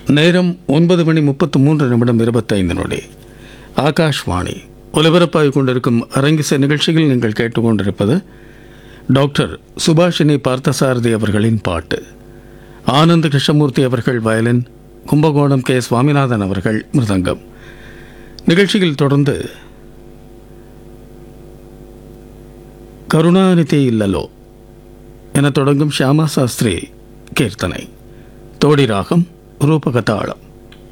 நேரம் ஒன்பது மணி முப்பத்து மூன்று நிமிடம் இருபத்தைந்து நொடி ஆகாஷ்வாணி ஒலிபரப்பாகிக் கொண்டிருக்கும் அரங்கிசை நிகழ்ச்சியில் நீங்கள் கேட்டுக்கொண்டிருப்பது டாக்டர் சுபாஷினி பார்த்தசாரதி அவர்களின் பாட்டு ஆனந்த் கிருஷ்ணமூர்த்தி அவர்கள் வயலின் கும்பகோணம் கே சுவாமிநாதன் அவர்கள் மிருதங்கம் நிகழ்ச்சியில் தொடர்ந்து கருணாநிதி இல்லலோ என தொடங்கும் ஷியாமா சாஸ்திரி கீர்த்தனை தோடி ராகம் ரூபகதாளம்